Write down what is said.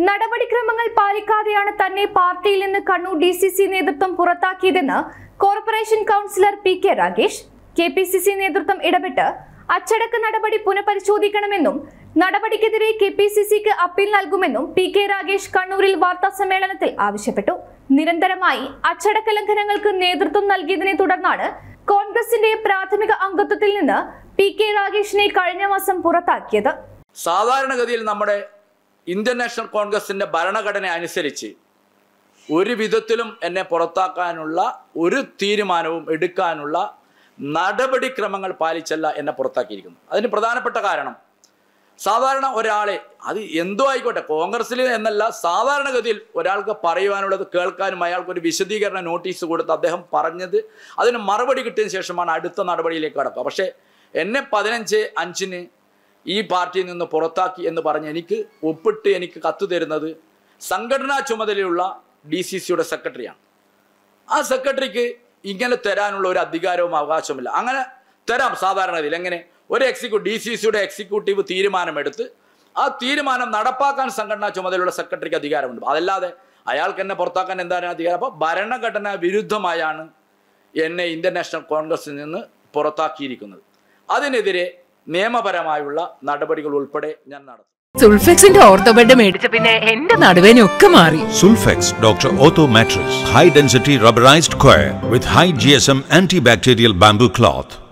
നടപടിക്രമങ്ങൾ പാലിക്കാതെയാണ് തന്നെ പാർട്ടിയിൽ നിന്ന് കണ്ണൂർ ഡി സി സി നേതൃത്വം പുറത്താക്കിയതെന്ന് corporation councillor P K Ragesh K P C C നേതൃത്വം ഇടപെട്ട് അച്ചടക്ക നടപടി പുനഃപരിശോധിക്കണമെന്നും നടപടിക്കെതിരെ കെ പി സി സിക്ക് അപ്പീൽ നൽകുമെന്നും പി കെ രാഗേഷ് കണ്ണൂരിൽ വാർത്താ സമ്മേളനത്തിൽ ആവശ്യപ്പെട്ടു നിരന്തരമായി അച്ചടക്ക ലംഘനങ്ങൾക്ക് നേതൃത്വം നൽകിയതിനെ തുടർന്നാണ് കോൺഗ്രസിന്റെ പ്രാഥമിക അംഗത്വത്തിൽ നിന്ന് പി കെ രാഗേഷിനെ കഴിഞ്ഞ മാസം പുറത്താക്കിയത് സാധാരണഗതിയിൽ നമ്മുടെ ഇന്ത്യൻ നാഷണൽ കോൺഗ്രസിൻ്റെ ഭരണഘടന അനുസരിച്ച് ഒരു വിധത്തിലും എന്നെ പുറത്താക്കാനുള്ള ഒരു തീരുമാനവും എടുക്കാനുള്ള നടപടിക്രമങ്ങൾ പാലിച്ചല്ല എന്നെ പുറത്താക്കിയിരിക്കുന്നു അതിന് പ്രധാനപ്പെട്ട കാരണം സാധാരണ ഒരാളെ അത് എന്തോ ആയിക്കോട്ടെ കോൺഗ്രസ്സിൽ എന്നല്ല സാധാരണഗതിയിൽ ഒരാൾക്ക് പറയുവാനുള്ളത് കേൾക്കാനും അയാൾക്ക് ഒരു വിശദീകരണ നോട്ടീസ് കൊടുത്ത് അദ്ദേഹം പറഞ്ഞത് അതിന് മറുപടി കിട്ടിയതിന് ശേഷമാണ് അടുത്ത നടപടിയിലേക്ക് കടക്കുക പക്ഷേ എന്നെ പതിനഞ്ച് അഞ്ചിന് ഈ പാർട്ടിയിൽ നിന്ന് പുറത്താക്കി എന്ന് പറഞ്ഞ് എനിക്ക് ഒപ്പിട്ട് എനിക്ക് കത്ത് തരുന്നത് സംഘടനാ ചുമതലയുള്ള ഡി സി സിയുടെ സെക്രട്ടറിയാണ് ആ സെക്രട്ടറിക്ക് ഇങ്ങനെ തരാനുള്ള ഒരു അധികാരവും അവകാശവുമില്ല അങ്ങനെ തരാം സാധാരണഗതിയിൽ എങ്ങനെ ഒരു എക്സിക്യൂട്ടീവ് ഡി സി സിയുടെ എക്സിക്യൂട്ടീവ് തീരുമാനമെടുത്ത് ആ തീരുമാനം നടപ്പാക്കാൻ സംഘടനാ ചുമതലയുള്ള സെക്രട്ടറിക്ക് അധികാരമുണ്ട് അതല്ലാതെ അയാൾക്ക് എന്നെ പുറത്താക്കാൻ എന്താണ് അധികാരം അപ്പോൾ ഭരണഘടനാ വിരുദ്ധമായാണ് എന്നെ ഇന്ത്യൻ നാഷണൽ കോൺഗ്രസിൽ നിന്ന് പുറത്താക്കിയിരിക്കുന്നത് അതിനെതിരെ നിയമപരമായുള്ള നടപടികൾ ഉൾപ്പെടെ ഞാൻ നടത്തും സുൾഫെക്സിന്റെ ഓർത്തോബെഡ് മേടിച്ച പിന്നെ എന്റെ നടുവേനൊക്കെ മാറി Sulfex Dr. Otto Mattress. High density rubberized coir with high GSM antibacterial bamboo cloth.